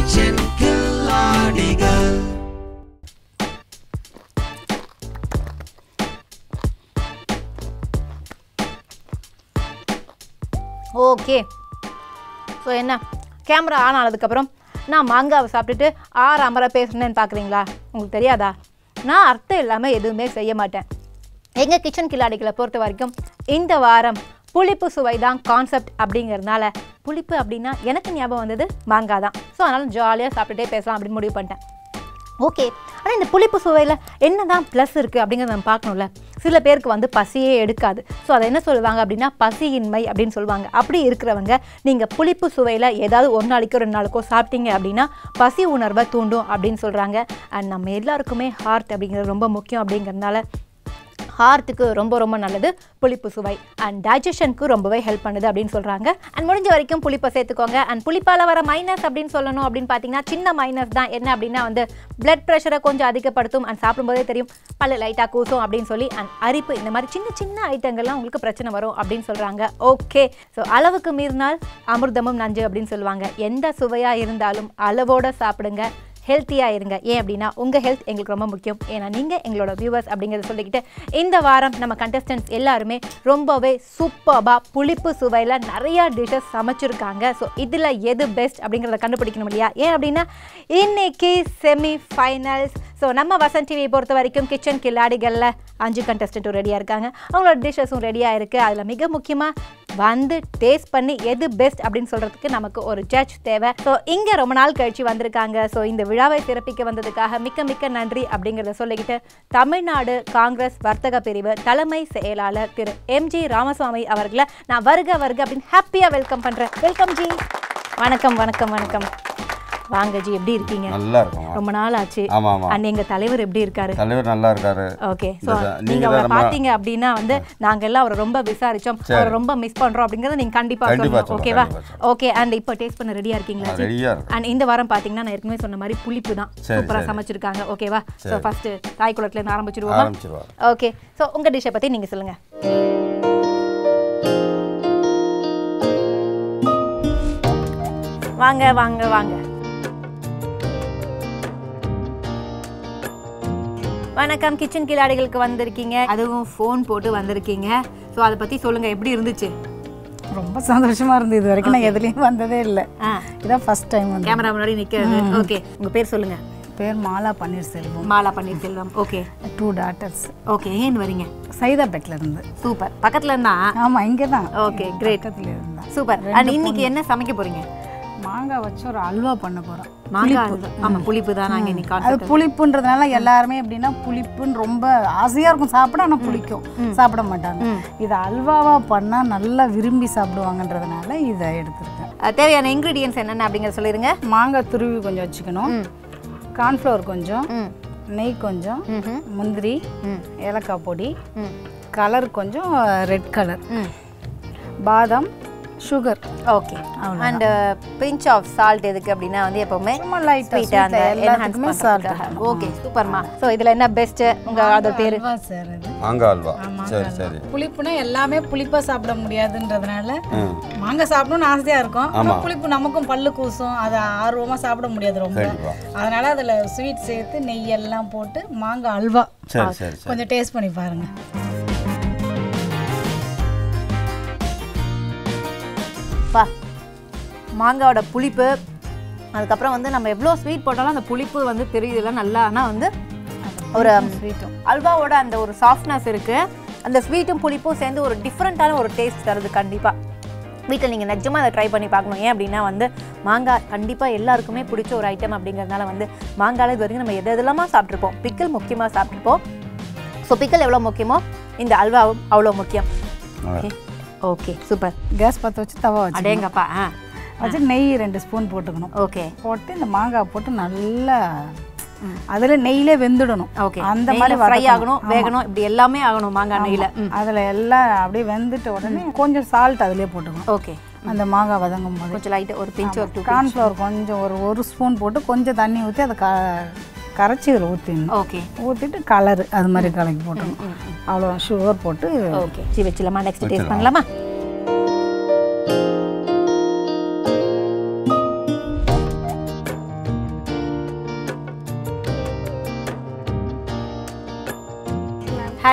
Kitchen கில்லாடிகள் okay so என்ன camera on ஆனதுக்கப்புறம் நான் மாங்காவை சாப்பிட்டுட்டு ஆறு அமர பேசுனேன்னு பார்க்குறீங்களா உங்களுக்கு தெரியாதா நான் அர்த்தம் இல்லாமல் எதுவுமே செய்ய மாட்டேன் எங்கள் கிச்சன் கில்லாடிகளை பொறுத்த வரைக்கும் இந்த வாரம் புளிப்பு சுவை தான் கான்செப்ட் அப்படிங்கிறதுனால புளிப்பு அப்படின்னா எனக்கு ஞாபகம் வந்தது மாங்காய் தான் ஸோ அதனால் ஜாலியாக சாப்பிட்டுட்டே பேசலாம் அப்படின்னு முடிவு பண்ணிட்டேன் ஓகே ஆனால் இந்த புளிப்பு சுவையில் என்ன தான் ப்ளஸ் இருக்குது அப்படிங்கிறத நம்ம பார்க்கணும்ல சில பேருக்கு வந்து பசியே எடுக்காது ஸோ அதை என்ன சொல்லுவாங்க அப்படின்னா பசியின்மை அப்படின்னு சொல்லுவாங்க அப்படி இருக்கிறவங்க நீங்கள் புளிப்பு சுவையில் ஏதாவது ஒரு நாளைக்கோ ரெண்டு நாளுக்கோ சாப்பிட்டீங்க அப்படின்னா பசி உணர்வை தூண்டும் அப்படின்னு சொல்கிறாங்க அண்ட் நம்ம எல்லாருக்குமே ஹார்ட் அப்படிங்கிறது ரொம்ப முக்கியம் அப்படிங்கிறதுனால ஹார்ட்டுக்கு ரொம்ப ரொம்ப நல்லது புளிப்பு சுவை அண்ட் டைஜஷனுக்கு ரொம்பவே ஹெல்ப் பண்ணுது அப்படின்னு சொல்கிறாங்க அண்ட் முடிஞ்ச வரைக்கும் புளிப்பை சேர்த்துக்கோங்க அண்ட் புளிப்பால் வர மைனஸ் அப்படின்னு சொல்லணும் அப்படின்னு பார்த்தீங்கன்னா சின்ன மைனஸ் தான் என்ன அப்படின்னா வந்து பிளட் ப்ரெஷரை கொஞ்சம் அதிகப்படுத்தும் அண்ட் சாப்பிடும்போதே தெரியும் பல்லு லைட்டாக கூசும் அப்படின்னு சொல்லி அண்ட் அரிப்பு இந்த மாதிரி சின்ன சின்ன ஐட்டங்கள்லாம் உங்களுக்கு பிரச்சனை வரும் அப்படின்னு சொல்கிறாங்க ஓகே ஸோ அளவுக்கு மீறினால் அமிர்தமும் நஞ்சு அப்படின்னு சொல்லுவாங்க எந்த சுவையாக இருந்தாலும் அளவோட சாப்பிடுங்க ஹெல்த்தியாக இருங்க ஏன் அப்படின்னா உங்கள் ஹெல்த் எங்களுக்கு ரொம்ப முக்கியம் ஏன்னா நீங்கள் எங்களோட வியூவர்ஸ் அப்படிங்கிறத சொல்லிக்கிட்டு இந்த வாரம் நம்ம கண்டஸ்டன்ட்ஸ் எல்லாருமே ரொம்பவே சூப்பராக புளிப்பு சுவையில் நிறையா டிஷ்ஷஸ் சமைச்சிருக்காங்க ஸோ இதில் எது பெஸ்ட் அப்படிங்கிறத கண்டுபிடிக்கணும் இல்லையா ஏன் அப்படின்னா இன்னைக்கு செமி ஃபைனல்ஸ் ஸோ நம்ம வசந்த் டிவியை பொறுத்த வரைக்கும் கிச்சன் கில்லாடிகளில் அஞ்சு கண்டஸ்டண்ட்டும் ரெடியாக இருக்காங்க அவங்களோட டிஷ்ஷஸும் ரெடியாக இருக்குது அதில் மிக முக்கியமாக வந்து டேஸ்ட் பண்ணி எது பெஸ்ட் அப்படின்னு சொல்கிறதுக்கு நமக்கு ஒரு ஜட்ஜ் தேவை ஸோ இங்கே ரொம்ப நாள் கழிச்சு வந்திருக்காங்க ஸோ இந்த விழாவை சிறப்பிக்க வந்ததுக்காக மிக்க மிக்க நன்றி அப்படிங்கிறத சொல்லிக்கிட்டு தமிழ்நாடு காங்கிரஸ் வர்த்தக பிரிவு தலைமை செயலாளர் திரு எம்ஜி ராமசுவாமி அவர்களை நான் வருக வருக அப்படின்னு ஹாப்பியாக வெல்கம் பண்ணுறேன் வெல்கம் ஜி வணக்கம் வணக்கம் வணக்கம் வாங்க ஜி எப்படி இருக்கீங்க நல்லா இருக்கும் ரொம்ப நாள் ஆச்சு ஆமா ஆமா அண்ட் எங்க தலைவர் எப்படி இருக்காரு தலைவர் நல்லா இருக்காரு ஓகே ஸோ இந்த ச- நீங்க நீங்க அவரை தான் ரொம்ப- பாத்தீங்க அப்படின்னா வந்து நாங்க எல்லாம் அவரை ரொம்ப விசாரிச்சோம் அவரை ரொம்ப மிஸ் பண்றோம் அப்படிங்கறத நீங்க கண்டிப்பா கண்டிப்பா சொல்லணும் சொல்றேன், ஓகேவா கண்டிப்பா ஓகே அண்ட் இப்போ டேஸ்ட் பண்ண ரெடியா இருக்கீங்களா ஜி ரெடியா இருக்கு அண்ட் இந்த வாரம் பாத்தீங்கன்னா நான் ஏற்கனவே சொன்ன மாதிரி புளிப்பு தான் சரி, சூப்பரா சரி. சமைச்சிருக்காங்க ஓகேவா ஸோ ஃபர்ஸ்ட் தாய் குளத்துல இருந்து ஆரம்பிச்சிருவோமா ஆரம்பிச்சிருவாரு ஓகே ஸோ உங்க டிஷ்ஷை பத்தி நீங்க சொல்லுங்க வாங்க வாங்க வாங்க வணக்கம் கிச்சன் கிளாடிகளுக்கு வந்திருக்கீங்க அதுவும் ஃபோன் போட்டு வந்திருக்கீங்க ஸோ அதை பத்தி சொல்லுங்க எப்படி இருந்துச்சு ரொம்ப சந்தோஷமா இருந்து இது வரைக்கும் நான் எதுலேயும் வந்ததே இல்லை ஆ இதான் ஃபர்ஸ்ட் டைம் வந்து கேமரா முன்னாடி நிக்கிறது ஓகே உங்க பேர் சொல்லுங்க பேர் Mala Panneerselvam Mala Panneerselvam okay two daughters okay ஏன் வரீங்க சைதாப்பேட்டில் இருந்து சூப்பர் பக்கத்துல இருந்தா ஆமாம் இங்கே தான் ஓகே கிரேட் பக்கத்தில் இருந்தா சூப்பர் அண்ட் இன்னைக்கு என்ன சமைக்க போறீங்க மாங்காய் வச்சு ஒரு அல்வா பண்ண போகிறோம் மாங்காய் அல்வா. ஆமா புளிப்பு தான் நாங்க இன்னைக்கு அது concept. புளிப்புன்றதுனால எல்லாருமே எப்படின்னா புளிப்புன்னு ரொம்ப ஆசையாக இருக்கும் சாப்பிட ஆனால் பிடிக்கும் சாப்பிட மாட்டாங்க இதை அல்வாவாக பண்ணால் நல்லா விரும்பி சாப்பிடுவாங்கன்றதுனால இதை எடுத்திருக்கேன் அஹ், தேவையான இன்கிரீடியன்ஸ் என்னென்ன அப்படிங்கறத சொல்லிருங்க மாங்காய் துருவி கொஞ்சம் வச்சுக்கணும் கார்ன்ஃப்ளவர் கொஞ்சம் ம் நெய் கொஞ்சம் ம்ஹும். முந்திரி ம். ஏலக்காய் பொடி ம் கலர் கொஞ்சம் ரெட் கலர் ம் பாதாம் sugar okay and pinch of salt எதுக்கு அப்படின்னா வந்து எப்பவுமே சும்மா லைட்டாக ஸ்வீட் அந்த எல்லாத்துக்குமே சால்ட் ஓகே சூப்பர்மா ஸோ இதுல என்ன பெஸ்ட் உங்க அதோட பேரு சார் அது மாங்காய் அல்வா சரி சரி புளிப்புனா எல்லாமே புளிப்பா சாப்பிட முடியாதுன்றதுனால ம் மாங்காய் சாப்பிடணும்னு ஆசையா இருக்கும் ஆனா ஆமா. புளிப்பு நமக்கும் பல்லு கூசும் அதை ஆர்வமா சாப்பிட முடியாது ரொம்ப கண்டிப்பா அதனால அதுல ஸ்வீட் சேர்த்து நெய் எல்லாம் போட்டு மாங்காய் அல்வா சரி சரி சரி கொஞ்சம் டேஸ்ட் பண்ணி பாருங்க பா மாங்காவோட புளிப்பு அதுக்கப்புறம் வந்து நம்ம எவ்வளோ ஸ்வீட் போட்டாலும் அந்த புளிப்பு வந்து தெரியுதுல நல்லா ஆனால் வந்து ஒரு ஸ்வீட்டும் அல்வாவோட அந்த ஒரு சாஃப்ட்னஸ் இருக்கு அந்த ஸ்வீட்டும் புளிப்பும் சேர்ந்து ஒரு டிஃப்ரெண்ட்டான ஒரு டேஸ்ட் தருது கண்டிப்பாக வீட்டில் நீங்கள் நிஜமாக அதை ட்ரை பண்ணி பார்க்கணும் ஏன் அப்படின்னா வந்து மாங்காய் கண்டிப்பாக எல்லாருக்குமே பிடிச்ச ஒரு ஐட்டம் அப்படிங்கிறதுனால வந்து மாங்காயில் இது வரைக்கும் நம்ம எது எதெல்லாமா சாப்பிட்ருப்போம் பிக்கல் முக்கியமாக சாப்பிட்ருப்போம் ஸோ பிக்கல் எவ்வளோ முக்கியமோ இந்த அல்வாவும் அவ்வளோ முக்கியம் ஓகே ஓகே சூப்பர் கேஸ் பற்ற வச்சு தவா வச்சு அடேங்கப்பா ஆ வச்சு நெய் ரெண்டு ஸ்பூன் போட்டுக்கணும் ஓகே போட்டு இந்த மாங்காய் போட்டு நல்லா அதுல நெய்யிலே வெந்துடணும் ஓகே அந்த மாதிரி ஃப்ரை வதக்கணும். ஆகணும் ஆமா. வேகணும் இப்படி எல்லாமே ஆகணும் மாங்காய் நெய்யில் ம் அதுல எல்லாம் அப்படியே வெந்துட்ட உடனே கொஞ்சம் சால்ட் அதுலயே போட்டுக்கணும் ஓகே அந்த மாங்காய் வதங்கும் போது கொஞ்சம் லைட்டு ஒரு பிஞ்ச் ஒரு டூ கார்ன்ஃப்ளவர் கொஞ்சம் ஒரு ஒரு ஸ்பூன் போட்டு கொஞ்சம் தண்ணி ஊற்றி அதை க கரைச்சி இதில் ஊற்றிடணும் ஓகே ஊற்றிட்டு கலரு அது மாதிரி கலக்கி போட்டணும் அவ்வளோ சுகர் போட்டு ஓகே சரி வச்சிடலாமா நெக்ஸ்ட் டேஸ்ட் பண்ணலாமா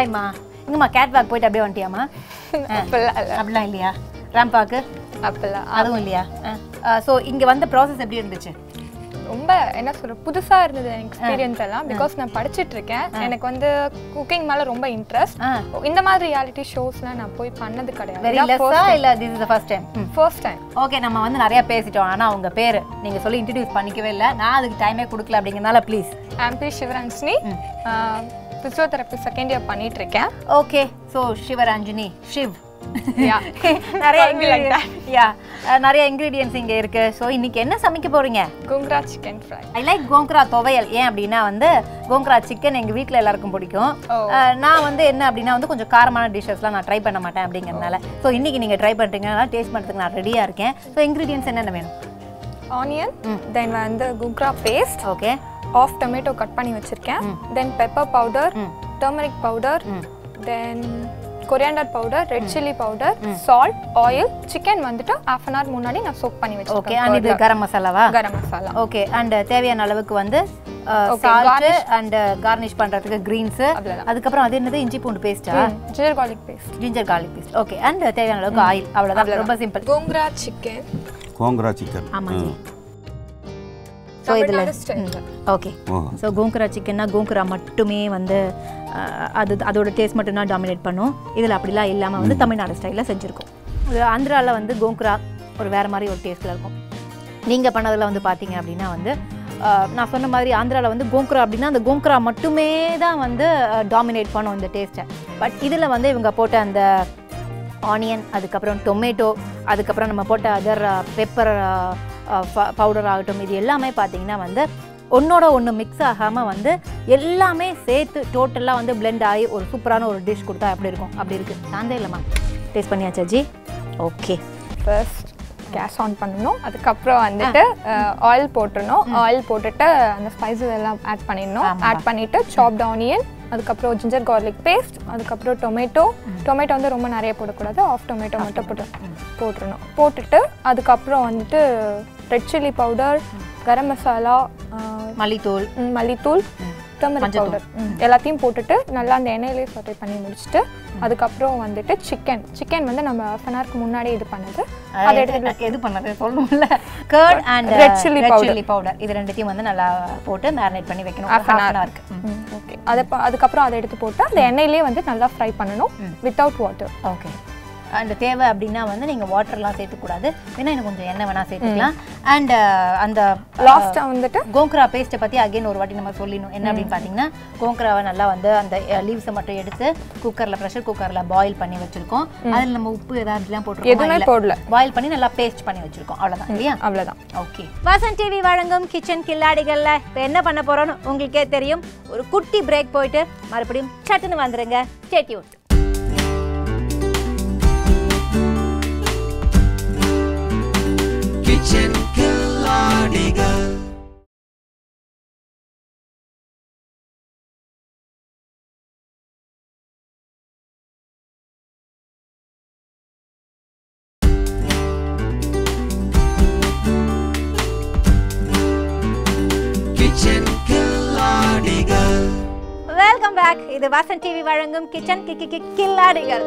ஹாய்மா இங்கம்மா கேட் வாக் போயிட்டு அப்படியே வந்துட்டியாம்மா அப்படிலாம் இல்லை அப்படிலாம் இல்லையா ரேம்ப் வாக்கு அப்படிலாம் அதுவும் இல்லையா ஸோ இங்கே வந்த ப்ராசஸ் எப்படி இருந்துச்சு ரொம்ப என்ன சொல்ற புதுசா இருந்தது எனக்கு எக்ஸ்பீரியன்ஸ் எல்லாம் பிகாஸ் நான் படிச்சிட்டு இருக்கேன் எனக்கு வந்து குக்கிங் மேல ரொம்ப இன்ட்ரெஸ்ட் ஆ. இந்த மாதிரி ரியாலிட்டி ஷோஸ்லாம் நான் போய் பண்ணது வெரி கிடையாது லெஸ்ஸா இல்லை this is the first time first time okay நம்ம வந்து நிறைய பேசிட்டோம் ஆனால் உங்க பேர் நீங்க சொல்லி இன்ட்ரடியூஸ் பண்ணிக்கவே இல்லை நான் அதுக்கு டைமே கொடுக்கல அப்படிங்கறனால ப்ளீஸ் ஆம்பி சிவரஞ்சினி பிசியோதெரப்பி செகண்ட் இயர் பண்ணிட்டு இருக்கேன் okay so Sivaranjani Shiv Yeah. நிறைய Call me like that. Yeah நிறைய இன்க்ரீடியன்ஸ் இங்கே இருக்கு ஸோ இன்னைக்கு என்ன சமைக்க போறீங்க gongura chicken fry I like gongura thuvayal ஏன் அப்படின்னா வந்து கோங்க்ரா சிக்கன் எங்கள் வீட்டில் எல்லாருக்கும் பிடிக்கும் ஓ. அஹ், நான் வந்து என்ன அப்படின்னா வந்து கொஞ்சம் காரமான டிஷ்ஷஸ்லாம் நான் ட்ரை பண்ண மாட்டேன் அப்படிங்கறதுனால ஸோ இன்னைக்கு நீங்கள் ட்ரை பண்ணுறீங்கன்னா டேஸ்ட் பண்ணுறதுக்கு நான் ரெடியாக இருக்கேன் ஸோ இன்க்ரீடியன்ஸ் என்னென்ன வேணும் ஆனியன் தென் வந்து gongura paste okay off tomato cut பண்ணி வச்சிருக்கேன் then pepper powder turmeric powder then coriander powder red chilli powder salt oil chicken வந்துட்டு ஹாஃப் அன் ஹவர் முன்னாடி நான் சோக் பண்ணி ஓகே அண்ட் இது வச்சிருக்கேன் கரம் மசாலாவா கரம் மசாலா ஓகே அண்ட் தேவையான அளவுக்கு வந்து Okay, salt garnish. And garnish பண்ணுறதுக்கு க்ரீன்ஸ் அவ்வளவுதான். அதுக்கப்புறம் அது என்னது இஞ்சி பூண்டு பேஸ்ட்டா ginger garlic paste ginger garlic paste okay and தேவையான அளவுக்கு ஆயில் அவ்வளோதான் ரொம்ப simple gongura chicken gongura chicken ஆமாம் ஜி ஸோ இதில் ஓகே ஓ ஸோ கோங்குரா சிக்கன்னா கோங்குரா மட்டுமே வந்து அஹ், அது அதோட டேஸ்ட் மட்டும்தான் டாமினேட் பண்ணும் இதில் அப்படிலாம் இல்லாமல் வந்து தமிழ்நாடு ஸ்டைலில் செஞ்சுருக்கோம் இது ஆந்திராவில் வந்து கோங்குரா ஒரு வேறு மாதிரி ஒரு டேஸ்ட்டில் இருக்கும் நீங்கள் பண்ணதில் வந்து பார்த்தீங்க அப்படின்னா வந்து அஹ், நான் சொன்ன மாதிரி ஆந்திராவில் வந்து கோங்குரா அப்படின்னா அந்த கோங்குரா மட்டுமே தான் வந்து டாமினேட் பண்ணும் இந்த டேஸ்ட்டை பட் இதில் வந்து இவங்க போட்ட அந்த ஆனியன் அதுக்கப்புறம் டொமேட்டோ அதுக்கப்புறம் நம்ம போட்ட அதர் பெப்பர் பவுடர் ஆகட்டும் இது எல்லாமே பார்த்தீங்கன்னா வந்து ஒன்றோட ஒன்று மிக்ஸ் ஆகாமல் வந்து எல்லாமே சேர்த்து டோட்டலாக வந்து blend ஆகி ஒரு சூப்பரான ஒரு டிஷ் கொடுத்தா எப்படி இருக்கும் அப்படி இருக்குது சாந்தே இல்லைம்மா டேஸ்ட் பண்ணியாச்சா ji okay first gas on பண்ணணும் அதுக்கப்புறம் வந்துட்டு ஆயில் போட்டுறணும் ஆயில் போட்டுட்டு அந்த ஸ்பைசஸ் எல்லாம் ஆட் பண்ணிடணும் ஆமா. ஆட் பண்ணிட்டு சாப்ட் ஆனியன் அதுக்கப்புறம் ஜிஞ்சர் garlic பேஸ்ட் அதுக்கப்புறம் டொமேட்டோ டொமேட்டோ வந்து ரொம்ப நிறைய போடக்கூடாது ஆஃப் டொமேட்டோ மட்டும் போட்டு போட்டுறணும் போட்டுட்டு அதுக்கப்புறம் வந்துட்டு red chilli powder garam masala ஆஹ், மல்லித்தூள் ம், மல்லித்தூள் டர்மரிக் மஞ்சத்தூள். பவுடர் எல்லாத்தையும் போட்டுட்டு நல்லா அந்த எண்ணெயிலே சட்டை பண்ணி முடிச்சுட்டு அதுக்கப்புறம் வந்துட்டு சிக்கன் சிக்கன் வந்து நம்ம ஹாஃப் அன் ஹவருக்கு முன்னாடி இது பண்ணது அதை எடுத்து எது பண்ணது சொல்லணும்ல curd and Red chilli powder. Chilli powder இது ரெண்டுத்தையும் வந்து நல்லா போட்டு மேரினேட் பண்ணி வைக்கணும் Half an half an hour. hour-க்கு. ஓகே அதை ப- அதுக்கப்புறம் அதை எடுத்து போட்டு அந்த எண்ணெயிலே வந்து நல்லா ஃப்ரை பண்ணணும் வித்தவுட் வாட்டர் ஓகே அண்ட் தேவை அப்படின்னா வந்து நீங்கள் வாட்டர்லாம் சேர்த்துக்கூடாது வேணா இன்னும் கொஞ்சம் எண்ணெய் வேணால் சேர்த்துக்கலாம் அண்ட் அந்த லாஸ்ட்டாக வந்துட்டு கோங்கரா பேஸ்ட்டை பற்றி அகைன் ஒரு வாட்டி நம்ம சொல்லிடணும் என்ன அப்படின்னு பார்த்தீங்கன்னா கோங்கராவை நல்லா வந்து அந்த லீவ்ஸை மட்டும் எடுத்து குக்கரில் ப்ரெஷர் குக்கரில் பாயில் பண்ணி வச்சுருக்கோம் அதில் நம்ம உப்பு ஏதாவதுலாம் எதுவுமே போடல. போட்டுருக்கோம் பாயில் பண்ணி நல்லா பேஸ்ட் பண்ணி வச்சுருக்கோம் அவ்வளோதான் இல்லையா அவ்வளோதான் ஓகே வாசன் டிவி வழங்கும் கிச்சன் கில்லாடிகள்ல இப்போ என்ன பண்ண போறோம்னு உங்களுக்கே தெரியும் ஒரு குட்டி பிரேக் போயிட்டு மறுபடியும் சட்டுன்னு வந்துருங்க ஸ்டேட்யூட் கிச்சன் கில்லாடிகள் கிச்சன் கில்லாடிகள் வெல்கம் பேக் இது வாசன் டிவி வழங்கும் கிச்சன் கி கி கில்லாடிகள்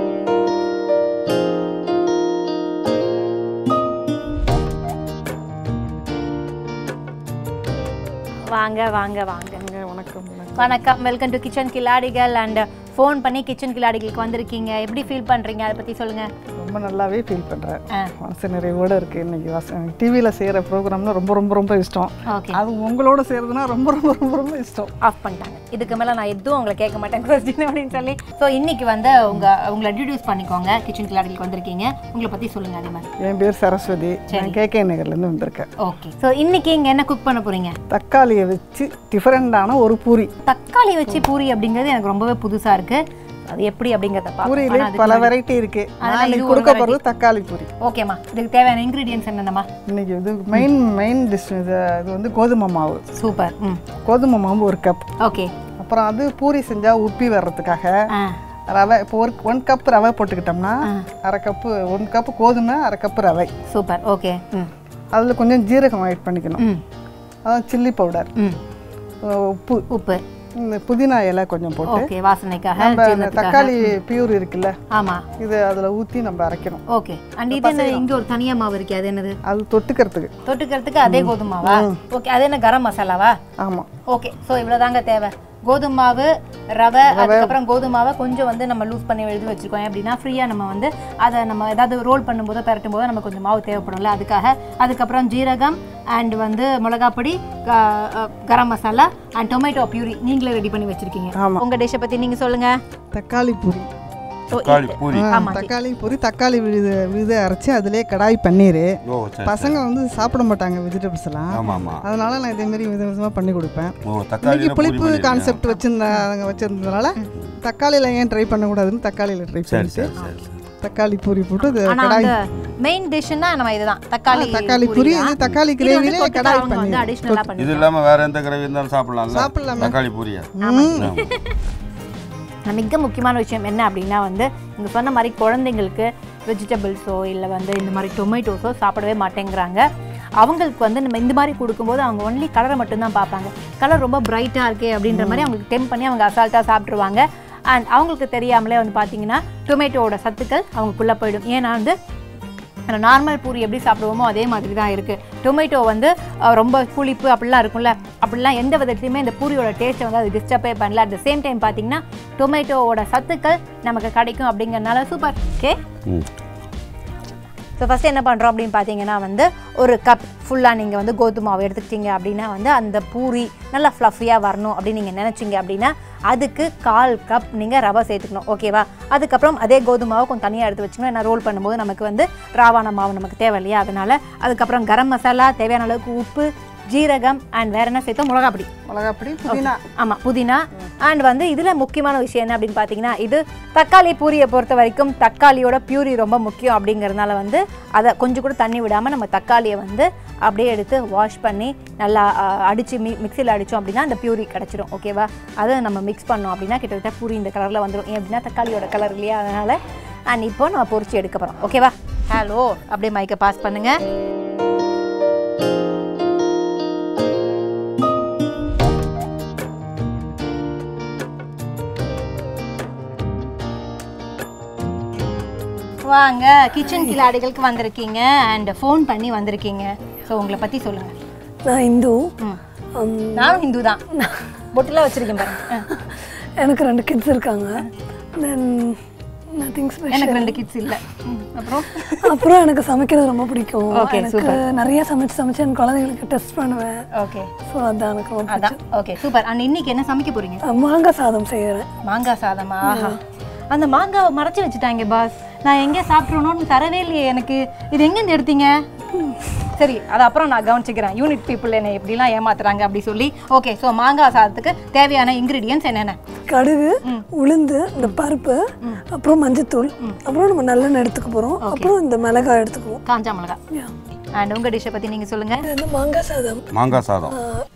வாங்க வாங்க வாங்க வணக்கம் வணக்கம் வெல்கம் டு கிச்சன் கில்லாடிகள் அண்ட் ஃபோன் பண்ணி கிச்சன் கில்லாடிகளுக்கு வந்திருக்கீங்க எப்படி ஃபீல் பண்றீங்க அதை பத்தி சொல்லுங்க ரொம்ப நல்லாவே ஃபீல் பண்ணுறேன் ஆ. மனசு நிறைவோட இருக்குது இன்னைக்கு வச டிவியில் செய்கிற ப்ரோக்ராம்னா ரொம்ப ரொம்ப ரொம்ப இஷ்டம் ஓகே அது உங்களோட செய்கிறதுனா ரொம்ப ரொம்ப ரொம்ப ரொம்ப இஷ்டம் ஆஃப் பண்ணிட்டாங்க இதுக்கு மேலே நான் எதுவும் உங்களை கேட்க மாட்டேன் கொஸ்டின் அப்படின்னு சொல்லி ஸோ இன்னைக்கு வந்து உங்க உங்களை இன்ட்ரடியூஸ் பண்ணிக்கோங்க கிச்சன் கிளாடிக்கு வந்திருக்கீங்க உங்களை பற்றி சொல்லுங்க அதே மாதிரி என் பேர் சரஸ்வதி நான் கேகே நகர்லேருந்து வந்திருக்கேன் ஓகே ஸோ இன்னைக்கு இங்கே என்ன குக் பண்ண போறீங்க தக்காளியை வச்சு டிஃப்ரெண்டான ஒரு பூரி தக்காளி வச்சு பூரி அப்படிங்கிறது எனக்கு ரொம்பவே புதுசா இருக்கு அது எப்படி அப்படிங்கிறத பூரியிலே பார்ப்போம் பல வெரைட்டி இருக்கு அதெல்லாம் நான் இது இன்னைக்கு ஒரு கொடுக்க variety. போகிறது தக்காளி பூரி ஓகேம்மா இதுக்கு தேவையான இன்க்ரீடியன்ஸ் என்னென்னம்மா இன்னைக்கு இது மெயின் மெயின் டிஷ் இது இது வந்து கோதுமை மாவு சூப்பர் ம் கோதுமை மாவு ஒரு கப் ஓகே அப்புறம் அது பூரி செஞ்சால் உப்பி வர்றதுக்காக ஆ ரவை இப்போ ஒரு ஒன் கப் ரவை போட்டுக்கிட்டோம்னா அரை கப்பு ஒன் கப்பு கோதுமை அரை கப்பு ரவை சூப்பர் ஓகே ம் அதில் கொஞ்சம் ஜீரகம் ஆட் பண்ணிக்கணும் ம் அதான் சில்லி பவுடர் ம் உப்பு உப்பு இந்த புதினா இலை கொஞ்சம் போட்டு ஓகே வாசனைக்காக நம்ம அந்த ஜீரணத்துக்காக. தக்காளி பியூர் இருக்குல்ல ஆமா இது அதில் ஊற்றி நம்ம அரைக்கணும் ஓகே அண்ட் இது என்ன இங்க ஒரு தனியா மாவு இருக்கு அது என்னது அது தொட்டுக்கிறதுக்கு தொட்டுக்கிறதுக்கு அதே கோதுமாவா ஓகே அது என்ன கரம் மசாலாவா ஆமாம் ஓகே ஸோ இவ்வளோதாங்க தேவை கோதுமை மாவு ரவை அதுக்கப்புறம் கோதுமை மாவை கொஞ்சம் வந்து நம்ம லூஸ் பண்ணி எழுதி வச்சுருக்கோம் எப்படின்னா ஃப்ரீயாக நம்ம வந்து அதை நம்ம ஏதாவது ரோல் பண்ணும்போதோ பெரட்டும் போதோ நமக்கு கொஞ்சம் மாவு தேவைப்படும்ல அதுக்காக அதுக்கப்புறம் ஜீரகம் அண்ட் வந்து மிளகாப்பொடி க- அஹ், garam masala and tomato puree நீங்களே ரெடி பண்ணி வச்சுருக்கீங்க ஆமா. உங்கள் டிஷ்ஷை பற்றி நீங்கள் சொல்லுங்கள் தக்காளி பூரி ஸோ தக்காளி பூரி ஆ, தக்காளி பூரி தக்காளி விழுது விழுத அரைச்சி அதிலே கடாய் பன்னீர் ஓ சரி பசங்க வந்து சாப்பிட மாட்டாங்க வெஜிடபிள்ஸ் எல்லாம் ஆமாம் ஆமாம் அதனால நான் இதே மாதிரி வித விதமாக பண்ணி கொடுப்பேன் ஓ தக்காளி இன்னைக்கு புளிப்பு கான்செப்ட் வச்சிருந்தாங்க வச்சிருந்ததுனால தக்காளியில் ஏன் ட்ரை பண்ணக்கூடாதுன்னு தக்காளியில் ட்ரை சரி பண்ணிட்டு சரி சரி சரி தக்காளி பூரி போட்டு அது ஆனால் கடாய் அந்த மெயின் டிஷ்ஷுன்னா நம்ம இதுதான் தக்காளி தக்காளி பூரி இது தக்காளி இது வந்து கிரேவிலே தொட்டுக்க கடாய் அவங்க வந்து பண்ணி அடிஷ்னலாக பண்ணி இது இல்லாமல் வேற எந்த கிரவி இருந்தாலும் சாப்பிடலாம்ல சாப்பிடலாமே. தக்காளி பூரியா மிக முக்கியமான விஷயம் என்ன அப்படின்னா வந்து இங்கே சொன்ன மாதிரி குழந்தைங்களுக்கு வெஜிடபிள்ஸோ இல்லை வந்து இந்த மாதிரி டொமேட்டோஸோ சாப்பிடவே மாட்டேங்கிறாங்க அவங்களுக்கு வந்து நம்ம இந்த மாதிரி கொடுக்கும்போது அவங்க ஒன்லி கலரை மட்டும்தான் பார்ப்பாங்க கலர் ரொம்ப பிரைட்டாக இருக்கே அப்படின்ற மாதிரி அவங்களுக்கு டெம்ப் பண்ணி அவங்க அசால்ட்டாக சாப்பிட்ருவாங்க அண்ட் அவங்களுக்கு தெரியாமலே வந்து பார்த்தீங்கன்னா டொமேட்டோவோட சத்துக்கள் அவங்களுக்குள்ளே போயிடும் ஏன்னா வந்து அந்த நார்மல் பூரி எப்படி சாப்பிடுவோமோ அதே மாதிரி தான் இருக்குது டொமேட்டோ வந்து அஹ், ரொம்ப புளிப்பு அப்படிலாம் இருக்கும்ல அப்படிலாம் எந்த விதத்துலையுமே இந்த பூரியோட டேஸ்ட்டை வந்து அது டிஸ்டர்பே பண்ணல அட் த சேம் டைம் பார்த்தீங்கன்னா டொமேட்டோவோட சத்துக்கள் நமக்கு கிடைக்கும் அப்படிங்கறனால சூப்பர் ஓகே ம் ஸோ ஃபஸ்ட்டு என்ன பண்ணுறோம் அப்படின்னு பார்த்தீங்கன்னா வந்து ஒரு கப் ஃபுல்லாக நீங்கள் வந்து கோதுமை மாவு எடுத்துக்கிட்டீங்க அப்படின்னா வந்து அந்த பூரி நல்லா ஃப்ளஃபியாக வரணும் அப்படின்னு நீங்கள் நினச்சிங்க அப்படின்னா அதுக்கு கால் கப் நீங்கள் ரவை சேர்த்துக்கணும் ஓகேவா அதுக்கப்புறம் அதே கோதுமை மாவு கொஞ்சம் தனியாக எடுத்து வச்சுக்கணும் ஏன்னா ரோல் பண்ணும்போது நமக்கு வந்து ராவான மாவு நமக்கு தேவை இல்லையா அதனால் அதுக்கப்புறம் கரம் மசாலா தேவையான அளவுக்கு உப்பு ஜீரகம் அண்ட் வேறு என்ன சேர்த்தோம் மிளகாப்பொடி மிளகாப்பொடி புதினா ஆமாம் புதினா அண்ட் வந்து இதில் முக்கியமான விஷயம் என்ன அப்படின்னு பார்த்தீங்கன்னா இது தக்காளி பூரியை பொறுத்த வரைக்கும் தக்காளியோட பியூரி ரொம்ப முக்கியம் அப்படிங்கிறதுனால வந்து அதை கொஞ்சம் கூட தண்ணி விடாமல் நம்ம தக்காளியை வந்து அப்படியே எடுத்து வாஷ் பண்ணி நல்லா அடித்து மி மிக்சியில் அடித்தோம் அப்படின்னா அந்த பியூரி கிடச்சிரும் ஓகேவா அதை நம்ம மிக்ஸ் பண்ணோம் அப்படின்னா கிட்டத்தட்ட பூரி இந்த கலரில் வந்துடும் ஏன் அப்படின்னா தக்காளியோட கலர் இல்லையா அதனால் அண்ட் இப்போ நம்ம பொரிச்சு எடுக்க போகிறோம் ஓகேவா ஹலோ அப்படியே மைக்கை பாஸ் பண்ணுங்கள் வாங்க கிச்சன் கிளாடிகளுக்கு வந்திருக்கீங்க அண்ட் ஃபோன் பண்ணி வந்திருக்கீங்க ஸோ உங்களை பற்றி சொல்லுங்கள் நான் இந்து ம் Um, நானும் ஹிந்து தான் பொட்டுலாம் வச்சிருக்கேன் பாருங்க ஆ. எனக்கு ரெண்டு கிட்ஸ் இருக்காங்க தென் நத்திங் ஸ்பெஷல் எனக்கு ரெண்டு கிட்ஸ் இல்லை அப்புறம் அப்புறம் எனக்கு சமைக்கிறது ரொம்ப பிடிக்கும் Okay, எனக்கு நிறைய சமைச்சு சமைச்சு என் குழந்தைங்களுக்கு டெஸ்ட் பண்ணுவேன் ஓகே ஸோ அதான் எனக்கு ரொம்ப அதான் ஓகே சூப்பர் அண்ட் இன்னைக்கு என்ன சமைக்க போறீங்க பிடிக்கும். மாங்காய் சாதம் செய்கிறேன் மாங்காய் சாதமா ஆஹா அந்த மாங்காவை மறைச்சு வச்சுட்டாங்க பாஸ் நான் எங்கே சாப்பிட்றணும்னு தரவே இல்லையே எனக்கு இது எங்கேருந்து எடுத்தீங்க சரி அது அப்புறம் நான் கவனிச்சுக்கிறேன் யூனிட் பீப்புள் என்னை எப்படிலாம் ஏமாத்துறாங்க அப்படி சொல்லி ஓகே ஸோ மாங்காய் சாதத்துக்கு தேவையான இன்க்ரீடியன்ஸ் என்னென்ன கடுகு உளுந்து இந்த பருப்பு அப்புறம் மஞ்சத்தூள் அப்புறம் நம்ம நல்லெண்ணெய் எடுத்துக்க போகிறோம் அப்புறம் இந்த மிளகாய் எடுத்துக்குவோம் காஞ்சா மிளகாய் Yeah. அண்ட் உங்கள் டிஷ்ஷை பற்றி நீங்கள் சொல்லுங்கள் இது வந்து மாங்காய் சாதம் மாங்காய் சாதம்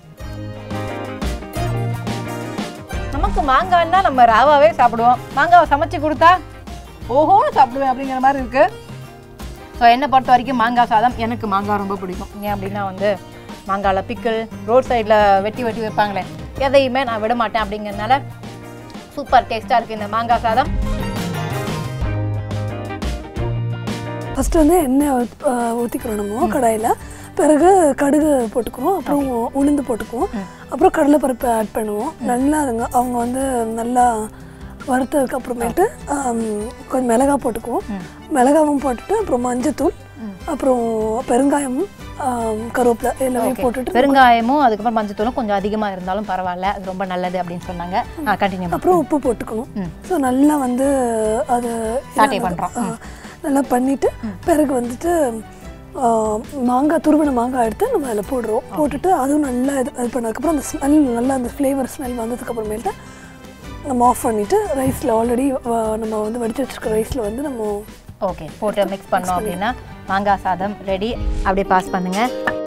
நமக்கு மாங்காய்னா நம்ம ராவாவே சாப்பிடுவோம் மாங்காவை சமைச்சு கொடுத்தா ஓஹோன்னு சாப்பிடுவேன் அப்படிங்கிற மாதிரி இருக்கு ஸோ என்னை பொறுத்த வரைக்கும் மாங்காய் சாதம் எனக்கு மாங்காய் ரொம்ப பிடிக்கும் ஏன் அப்படின்னா வந்து மாங்காயில் பிக்கிள் ரோட் சைடில் வெட்டி வெட்டி வைப்பாங்களே எதையுமே நான் விட மாட்டேன் அப்படிங்கிறதுனால சூப்பர் டேஸ்ட்டாக இருக்குது இந்த மாங்காய் சாதம் ஃபஸ்ட்டு வந்து எண்ணெய் ஊத்- ஆ, ஊற்றிக்கிறோம் நம்ம கடாயில் பிறகு கடுகு போட்டுக்குவோம் அப்புறம் உளுந்து போட்டுக்குவோம் அப்புறம் கடலைப்பருப்பு ஆட் பண்ணுவோம் நல்லா அதுங்க அவங்க வந்து நல்லா வறுத்ததுக்கு அப்புறமேட்டு ஆம், கொஞ்சம் மிளகாய் போட்டுக்குவோம் மிளகாவும் போட்டுட்டு அப்புறம் மஞ்சத்தூள் அப்புறம் பெருங்காயமும் ஆம், கருவேப்பிலை எல்லாமே போட்டுட்டு பெருங்காயமும் அதுக்கப்புறம் மஞ்சத்தூளும் கொஞ்சம் அதிகமாக இருந்தாலும் பரவாயில்ல அது ரொம்ப நல்லது அப்படின்னு சொன்னாங்க கண்டினியூ அப்புறம் உப்பு போட்டுக்கணும் ஸோ நல்லா வந்து அது Saute இதானது. பண்றோம். ஆ, நல்லா பண்ணிட்டு பிறகு வந்துட்டு ஆ, மாங்காய் துருவின மாங்காய் எடுத்து நம்ம அதில் போடுறோம் போட்டுட்டு அதுவும் நல்லா இது இது பண்ணதுக்கப்புறம் அந்த ஸ்மெல் நல்லா அந்த ஃப்ளேவர் ஸ்மெல் வந்ததுக்கப்புறமேட்டு நம்ம ஆஃப் பண்ணிவிட்டு ரைஸில் ஆல்ரெடி நம்ம வந்து வடித்து வச்சிருக்க ரைஸில் வந்து நம்ம ஓகே போட்டு மிக்ஸ் பண்ணோம் அப்படின்னா மாங்காய் சாதம் ரெடி அப்படியே பாஸ் பண்ணுங்க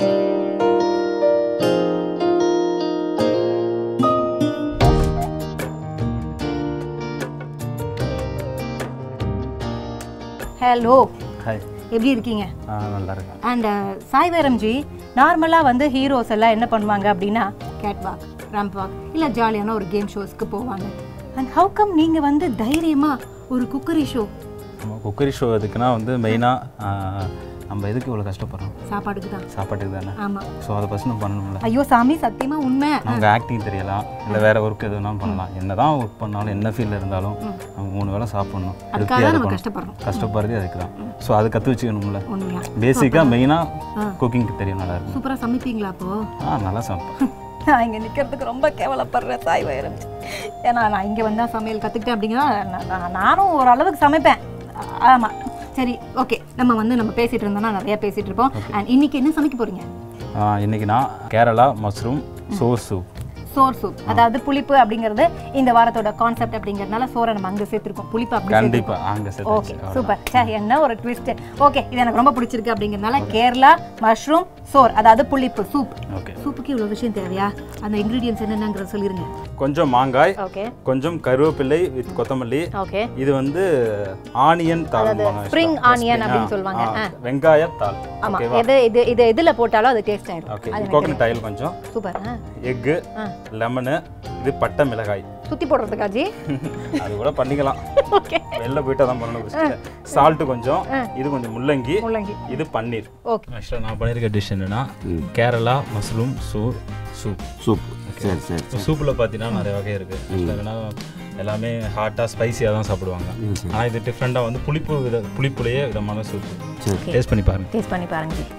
ஹலோ ஹாய் எப்படி இருக்கீங்க ஆ நல்லா இருக்கேன் அண்ட் சாய்வரம் ஜி நார்மலாக வந்து ஹீரோஸ் எல்லாம் என்ன பண்ணுவாங்க அப்படின்னா கேட் வாக் ரேம்ப் வாக் இல்லை ஜாலியான ஒரு கேம் ஷோஸ்க்கு போவாங்க அண்ட் ஹவு கம் நீங்கள் வந்து தைரியமாக ஒரு குக்கரி ஷோ நம்ம குக்கரி ஷோ எதுக்குன்னா வந்து மெயினாக நம்ம எதுக்கு இவ்வளோ கஷ்டப்படுறோம் சாப்பாடுக்கு தான் சாப்பாட்டுக்கு தானே ஆமாம் ஸோ அதை ஃபஸ்ட் நம்ம பண்ணணும்ல ஐயோ சாமி சத்தியமா உண்மை நமக்கு ஆக்டிங் தெரியலாம் இல்லை வேற ஒர்க் எதுனாலும் பண்ணலாம் என்ன தான் ஒர்க் பண்ணாலும் என்ன ஃபீல்டில் இருந்தாலும் நம்ம மூணு வேளை சாப்பிடணும் அதுக்காக ஹெல்த்தியாக தான் நம்ம இருக்கணும் கஷ்டப்படுறோம் கஷ்டப்படுறதே அதுக்கு தான் ஸோ அதை கற்று வச்சுக்கணும்ல உண்மையா பேசிக்காக மெயினாக குக்கிங் தெரியும் நல்லா இருக்கும் சூப்பராக சமைப்பீங்களா அப்போ ஆ நல்லா சாப்பிட்டேன் நான் இங்கே நிற்கிறதுக்கு ரொம்ப கேவலப்படுறேன் தாய் வயிறு ஏன்னா நான் இங்கே வந்தால் சமையல் கற்றுக்கிட்டேன் அப்படிங்கன்னா நான் நான் நானும் ஓரளவுக்கு சமைப்பேன் ஆமாம் சரி ஓகே நம்ம வந்து நம்ம பேசிகிட்டு இருந்தோம்னா நிறையா பேசிகிட்டு இருப்போம் அண்ட் இன்னைக்கு என்ன சமைக்க போகிறீங்க இன்னைக்கு நான் Kerala mushroom sour soup sour soup அதாவது புளிப்பு அப்படிங்கிறது இந்த வாரத்தோட கான்செப்ட் அப்படிங்கிறதுனால சோறை நம்ம அங்கே சேர்த்துருக்கோம் புளிப்பு அப்படி கண்டிப்பா அங்கே ஓகே சேர்த்து சூப்பர் சே என்ன ஒரு ட்விஸ்ட் ஓகே இது எனக்கு ரொம்ப பிடிச்சிருக்கு அப்படிங்கிறதுனால கேரளா மஷ்ரூம் சோர் அதாவது புளிப்பு சூப் ஓகே சூப்புக்கு இவ்வளோ விஷயம் தேவையா அந்த இன்க்ரீடியன்ஸ் என்னென்னங்கிறத சொல்லிருங்க கொஞ்சம் மாங்காய் ஓகே கொஞ்சம் கருவேப்பிலை வித் கொத்தமல்லி ஓகே இது வந்து ஆனியன் தாள் spring onion அப்படின்னு சொல்லுவாங்க. ஆ. வெங்காய தாள் ஆமா ஓகேவா எது இது இது எதுல போட்டாலும் அது டேஸ்ட் ஆயிடும் ஓகே அது கோகனட் ஆயில் கொஞ்சம் சூப்பர் எக்கு லெமனு இது பட்டை மிளகாய் சுத்தி போடுறதுக்கா ஜி அது கூட பண்ணிக்கலாம் ஓகே வெளில போயிட்டு தான் பண்ணணும் சால்ட்டு கொஞ்சம் இது கொஞ்சம் முள்ளங்கி முள்ளங்கி இது பன்னீர் ஓகே ஆக்சுவலாக நான் பண்ணியிருக்க டிஷ் என்னன்னா Kerala mushroom soup soup soup சரி சரி சூப்பில் பார்த்தீங்கன்னா நிறைய வகை இருக்குது ஆக்சுவலாக எல்லாமே ஹாட்டாக ஸ்பைசியாக தான் சாப்பிடுவாங்க ஆனால் இது டிஃப்ரெண்ட்டாக வந்து புளிப்பு வித புளிப்புலையே விதமான சூப்பு டேஸ்ட் பண்ணி பாருங்க டேஸ்ட் பண்ணி பாருங்க ஜி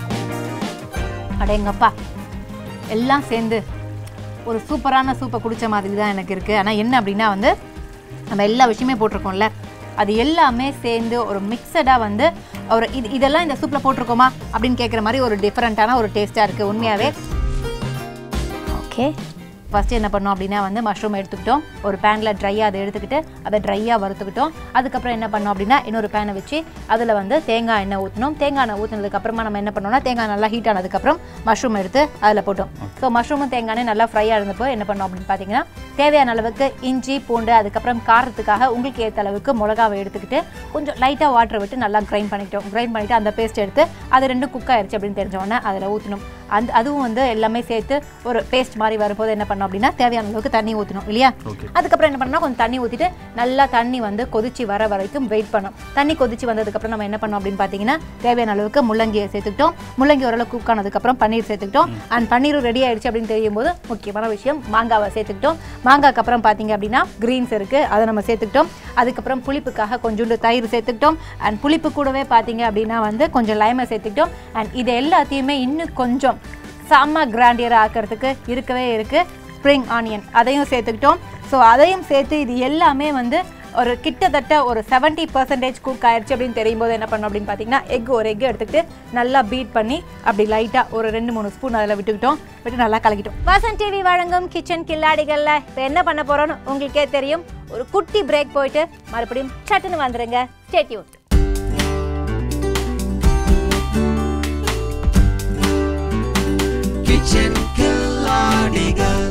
அடேங்கப்பா எல்லாம் சேர்ந்து ஒரு சூப்பரான சூப்பை குடிச்ச மாதிரி தான் எனக்கு இருக்குது ஆனால் என்ன அப்படின்னா வந்து நம்ம எல்லா விஷயமே போட்டிருக்கோம்ல அது எல்லாமே சேர்ந்து ஒரு மிக்சடாக வந்து ஒரு இது இதெல்லாம் இந்த சூப்பில் போட்டிருக்கோமா அப்படின்னு கேட்குற மாதிரி ஒரு டிஃப்ரெண்ட்டான ஒரு டேஸ்ட்டாக இருக்குது உண்மையாகவே ஓகே ஃபஸ்ட்டு என்ன பண்ணோம் அப்படின்னா வந்து மஷ்ரூம் எடுத்துக்கிட்டோம் ஒரு பேனில் ட்ரையாக அதை எடுத்துக்கிட்டு அதை ட்ரையாக வறுத்துக்கிட்டோம் அதுக்கப்புறம் என்ன பண்ணோம் அப்படின்னா இன்னொரு பேனை வச்சு அதில் வந்து தேங்காய் எண்ணெய் ஊற்றணும் தேங்காய் எண்ணெய் ஊற்றினதுக்கப்புறமா நம்ம என்ன பண்ணோம்னா தேங்காய் நல்லா ஹீட் ஆனதுக்கப்புறம் மஷ்ரூம் எடுத்து அதில் போட்டோம் ஸோ மஷ்ரூமும் தேங்காய் எண்ணெய் நல்லா ஃப்ரையாக இருந்தப்போ என்ன பண்ணோம் அப்படின்னு பார்த்தீங்கன்னா தேவையான அளவுக்கு இஞ்சி பூண்டு அதுக்கப்புறம் காரத்துக்காக உங்களுக்கு ஏற்ற அளவுக்கு மிளகாவை எடுத்துக்கிட்டு கொஞ்சம் லைட்டாக வாட்டர் விட்டு நல்லா கிரைண்ட் பண்ணிக்கிட்டோம் கிரைண்ட் பண்ணிவிட்டு அந்த பேஸ்ட் எடுத்து அது ரெண்டும் குக் ஆயிடுச்சு அப்படின்னு தெரிஞ்ச உடனே அதில் ஊற்றணும் அந்த அதுவும் வந்து எல்லாமே சேர்த்து ஒரு பேஸ்ட் மாதிரி வரும்போது என்ன பண்ணோம் அப்படின்னா தேவையான அளவுக்கு தண்ணி ஊற்றணும் இல்லையா அதுக்கப்புறம் என்ன பண்ணோம் கொஞ்சம் தண்ணி ஊற்றிட்டு நல்லா தண்ணி வந்து கொதிச்சு வர வரைக்கும் வெயிட் பண்ணோம் தண்ணி கொதிச்சு வந்ததுக்கப்புறம் நம்ம என்ன பண்ணோம் அப்படின்னு பார்த்தீங்கன்னா தேவையான அளவுக்கு முள்ளங்கியை சேர்த்துக்கிட்டோம் முள்ளங்கி ஓரளவு குக் ஆனதுக்கப்புறம் பன்னீர் சேர்த்துக்கிட்டோம் அண்ட் பன்னீரும் ரெடி ஆயிடுச்சு அப்படின்னு தெரியும் போது முக்கியமான விஷயம் மாங்காவை சேர்த்துக்கிட்டோம் மாங்காய்க்கு அப்புறம் பார்த்தீங்க அப்படின்னா கிரீன்ஸ் இருக்குது அதை நம்ம சேர்த்துக்கிட்டோம் அதுக்கப்புறம் புளிப்புக்காக கொஞ்சோண்டு தயிர் சேர்த்துக்கிட்டோம் அண்ட் புளிப்பு கூடவே பார்த்தீங்க அப்படின்னா வந்து கொஞ்சம் லைமை சேர்த்துக்கிட்டோம் அண்ட் இது எல்லாத்தையுமே இன்னும் கொஞ்சம் செம்ம கிராண்டியராக ஆக்கிறதுக்கு இருக்கவே இருக்குது ஸ்ப்ரிங் ஆனியன் அதையும் சேர்த்துக்கிட்டோம் ஸோ அதையும் சேர்த்து இது எல்லாமே வந்து ஒரு கிட்டத்தட்ட ஒரு செவன்ட்டி பர்சன்டேஜ் குக் ஆயிடுச்சு அப்படின்னு தெரியும் போது என்ன பண்ணோம் அப்படின்னு பார்த்தீங்கன்னா எக் ஒரு எக் எடுத்துக்கிட்டு நல்லா பீட் பண்ணி அப்படி லைட்டாக ஒரு ரெண்டு மூணு ஸ்பூன் அதில் விட்டுக்கிட்டோம் விட்டு நல்லா கலக்கிட்டோம் வாசன் டிவி வழங்கும் கிச்சன் கில்லாடிகளில் இப்போ என்ன பண்ண போகிறோன்னு உங்களுக்கே தெரியும் ஒரு குட்டி பிரேக் போயிட்டு மறுபடியும் சட்டுன்னு வந்துருங்க ஸ்டேட்யூன் kitchen கில்லாடிகள்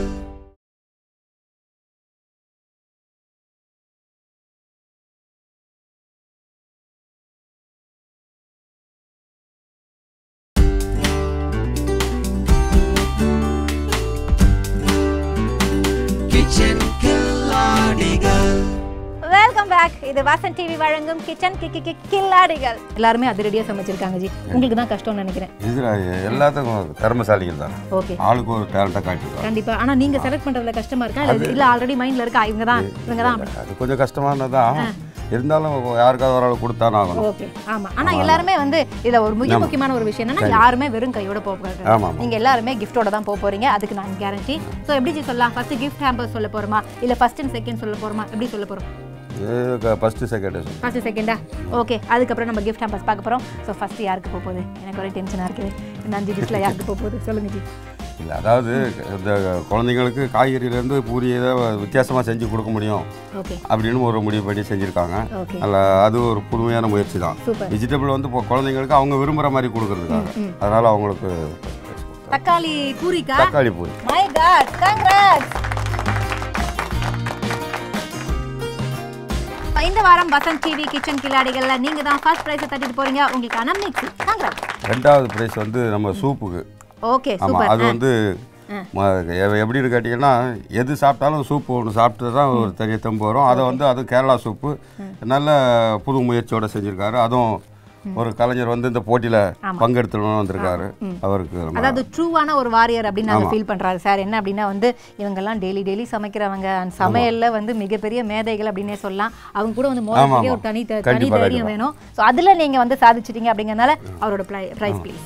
kitchen கில்லாடிகள் வெல்கம் பேக் இது வாசன் டிவி வழங்கும் கிச்சன் கிக்கி கிக் கில்லாடிகள் எல்லாருமே அதிரடியாக சமைச்சிருக்காங்க ஜி உங்களுக்கு தான் கஷ்டம்னு நினைக்கிறேன் இதில் எல்லாத்துக்கும் திறமைசாலிகள் தான் ஓகே ஆளுக்கு ஒரு டேலண்ட்டாக காட்டிடுவாங்க கண்டிப்பா ஆனா நீங்க செலக்ட் பண்றதுல கஷ்டமா இருக்கா இல்ல இல்ல ஆல்ரெடி மைண்ட்ல இருக்கா இவங்க தான் இவங்க தான் அது கொஞ்சம் கஷ்டமானதான் இருந்தாலும் யாருக்காவது ஒரு ஆள் கொடுத்தானே ஆகணும் ஓகே ஆமா ஆனா எல்லாருமே வந்து இதுல ஒரு மிக முக்கியமான ஒரு விஷயம் என்னன்னா யாருமே வெறும் கையோட போக ஆமா, கூடாது ஆமா. நீங்க எல்லாருமே கிஃப்டோட தான் போக போறீங்க அதுக்கு நான் கேரண்டி சோ எப்படி ஜி சொல்லலாம் ஃபர்ஸ்ட் கிஃப்ட் ஹேம்பர் சொல்ல போறோமா இல்ல ஃபர்ஸ்ட் அண்ட் செகண்ட் சொல்ல போறோமா எப்படி சொல்ல போறோம் ஃபஸ்ட்டு செகண்ட் ஃபர்ஸ்ட் செகண்டா ஓகே அதுக்கப்புறம் நம்ம கிஃப்ட் ஹேம்பர்ஸ் பார்க்க போறோம் ஸோ ஃபர்ஸ்ட் யாருக்கு போக போகுது எனக்கு ஒரே டென்ஷனாக இருக்குது இந்த அஞ்சு டிஷ்ல யாருக்கு போக போகுது சொல்லுங்க ஜி இல்லை அதாவது இந்த குழந்தைங்களுக்கு காய்கறியிலேருந்து பூரி ஏதோ வித்தியாசமாக செஞ்சு கொடுக்க முடியும் ஓகே அப்படின்னு ஒரு முடிவு பண்ணி செஞ்சுருக்காங்க ஓகே அதில் அது ஒரு புதுமையான முயற்சி தான் சூப்பர் வெஜிடபிள் வந்து இப்போ குழந்தைங்களுக்கு அவங்க விரும்புகிற மாதிரி கொடுக்கறதுக்காக அதனால் அவங்களுக்கு தக்காளி பூரிக்கா தக்காளி பூரி மை காட் கங்க்ராட்ஸ் இந்த வாரம் வசந்த் டிவி கிச்சன் கில்லாடிகள்ல நீங்க தான் ஃபர்ஸ்ட் பிரைஸ் தட்டிட்டு போறீங்க உங்களுக்கான மிக்ஸி கங்க்ராட்ஸ் ரெண்டாவது ப்ரைஸ் வந்து நம்ம சூப்புக்கு ஓகே ஆமாம் சூப்பர் அது வந்து ம- எ- எப்படின்னு கேட்டிங்கன்னா எது சாப்பிட்டாலும் சூப்பு ஒன்று சாப்பிட்டு தான் ஒரு தெரிய தெம்பு வரும் அதை வந்து அது கேரளா சூப்பு நல்ல புது முயற்சியோட செஞ்சுருக்காரு அதுவும் ஒரு கலைஞர் வந்து இந்த போட்டியில் பங்கெடுத்துணும் வந்திருக்காரு அவருக்கு ரொம்ப அதாவது ட்ரூவான ஒரு வாரியர் அப்படின்னு நாங்கள் ஃபீல் பண்றாரு சார் என்ன அப்படின்னா வந்து இவங்கெல்லாம் டெய்லி டெய்லி சமைக்கிறவங்க and சமையல்ல வந்து மிகப்பெரிய மேதைகள் அப்படின்னே சொல்லலாம் அவங்க கூட வந்து ஆமா, மோதலுக்கே ஆமா. ஒரு தனி த- தனி கண்டிப்பா, தைரியம் கண்டிப்பா. வேணும் ஸோ அதுல நீங்க வந்து சாதிச்சிட்டீங்க அப்படிங்கறதுனால அவரோட ப்ரைஸ் ப்ளீஸ்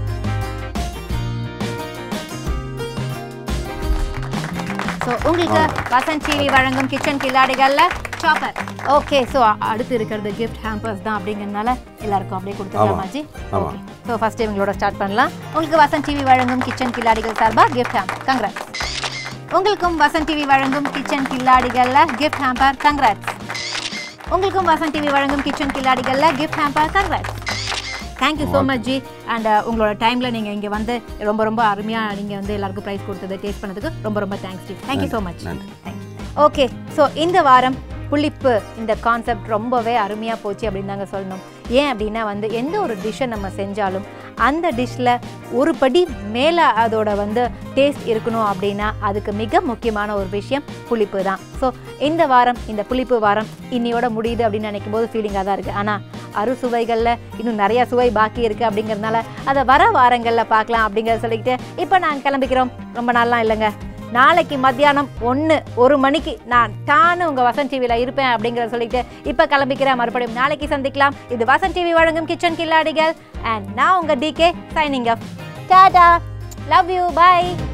ஸோ உங்களுக்கு வசந்த் டிவி வழங்கும் கிச்சன் கில்லாடிகள்ல சாப்பர் ஓகே ஸோ அடுத்து இருக்கிறது கிஃப்ட் ஹேம்பர்ஸ் தான் அப்படிங்கறதுனால எல்லாருக்கும் அப்படியே கொடுத்துடலாமாஜி ஆமா. ஓகே ஸோ ஃபர்ஸ்ட் இவங்களோட ஸ்டார்ட் பண்ணலாம் உங்களுக்கு வசந்த் டிவி வழங்கும் கிச்சன் கில்லாடிகள் சார்பா கிஃப்ட் ஹேம்ப் கங்க்ராட்ஸ் உங்களுக்கும் வசந்த் டிவி வழங்கும் கிச்சன் கில்லாடிகள்ல கிஃப்ட் ஹேம்பர் கங்க்ராட்ஸ் உங்களுக்கும் வசந்த் டிவி வழங்கும் கிச்சன் கில்லாடிகள்ல gift hamper congrats thank you so much ji and உங்களோட டைமில் நீங்கள் இங்கே வந்து ரொம்ப ரொம்ப அருமையாக நீங்கள் வந்து எல்லாருக்கும் ப்ரைஸ் கொடுத்தது டேஸ்ட் பண்ணதுக்கு ரொம்ப ரொம்ப thanks ji thank you so much நன்றி. ஓகே ஸோ இந்த வாரம் புளிப்பு இந்த கான்செப்ட் ரொம்பவே அருமையாக போச்சு அப்படின்னு தாங்க சொல்லணும் ஏன் அப்படின்னா வந்து எந்த ஒரு டிஷ்ஷை நம்ம செஞ்சாலும் அந்த டிஷ்ஷில் ஒரு படி மேலே அதோட வந்து டேஸ்ட் இருக்கணும் அப்படின்னா அதுக்கு மிக முக்கியமான ஒரு விஷயம் புளிப்பு தான் ஸோ இந்த வாரம் இந்த புளிப்பு வாரம் இன்னையோட முடியுது அப்படின்னு நினைக்கும் போது ஃபீலிங்காக தான் இருக்குது ஆனால் அறுசுவைகளில் இன்னும் நிறைய சுவை பாக்கி இருக்குது அப்படிங்கிறதுனால அதை வர வாரங்களில் பார்க்கலாம் அப்படிங்கிறத சொல்லிக்கிட்டு இப்போ நாங்கள் கிளம்பிக்கிறோம் ரொம்ப நாள்லாம் இல்லைங்க நாளைக்கு மத்தியானம் ஒன்று ஒரு மணிக்கு நான் டான்னு உங்கள் வசந்த் டிவியில் இருப்பேன் அப்படிங்கிறத சொல்லிட்டு இப்போ கிளம்பிக்கிறேன் மறுபடியும் நாளைக்கு சந்திக்கலாம் இது வசந்த் டிவி வழங்கும் கிச்சன் கில்லாடிகள் அண்ட் நான் உங்கள் D K signing up tata love you by